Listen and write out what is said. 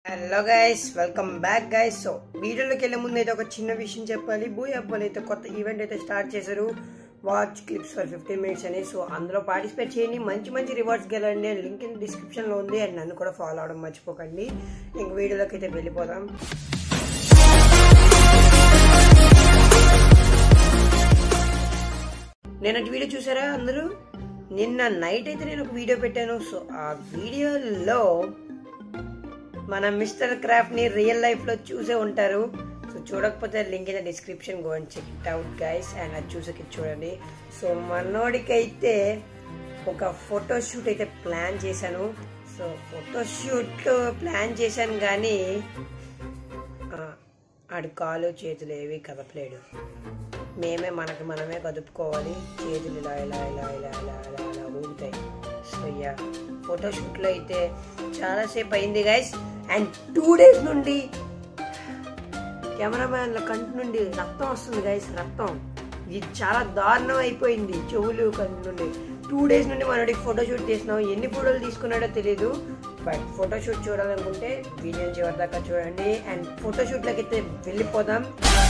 hello guys welcome back guys so వీడియోలోకి వెళ్ళే ముందు అయితే ఒక చిన్న విషయం చెప్పాలి బూయ్ అబ్బాయిలు అయితే కొత్త ఈవెంట్ అయితే స్టార్ట్ చేశారు watch clips for fifteen minutes అని సో అందులో పార్టిసిపేట్ చేయండి మంచి మంచి రివార్డ్స్ గెలండి లింక్ ఇన్ డిస్క్రిప్షన్లో ఉంది అండ్ నన్ను కూడా ఫాలో అవడం మర్చిపోకండి ఇంక వీడియోలోకి అయితే వెళ్ళిపోదాం నిన్నటి వీడియో చూసారా అందరూ నిన్న నైట్ అయితే నేను ఒక వీడియో పెట్టాను సో ఆ వీడియోలో మన మిస్టర్ క్రాఫ్ట్ ని రియల్ లైఫ్ లో చూసే ఉంటారు సో చూడకపోతే link in description go and check it out guys and అది చూసకి చూడండి సో మనోడికైతే ఒక ఫోటో షూట్ అయితే ప్లాన్ చేశాను సో ఫోటో షూట్ ప్లాన్ చేశాను కానీ ఆ, ఆడు కాలు చేతులు ఏవి కదపలేడు మేమే మనకి మనమే కదుపుకోవాలి చేతులు ఇలా ఇలా ఇలా ఇలా ఇలా ఇలా ఇలా ఊగుతాయి సో యా ఫోటోషూట్లో అయితే చాలాసేపు అయింది గైస్ అండ్ టూ డేస్ నుండి కెమెరామ్యాన్ల కంటి నుండి రక్తం వస్తుంది గైస్ రక్తం ఇది చాలా దారుణం అయిపోయింది చెవులు కంటి నుండి టూ డేస్ నుండి మనోడికి ఫోటోషూట్ చేసినాం ఎన్ని ఫోటోలు తీసుకున్నాడో తెలియదు బట్ ఫోటోషూట్ చూడాలనుకుంటే వీడియో చివరి దాకా చూడండి అండ్ ఫోటోషూట్లోకి అయితే వెళ్ళిపోదాం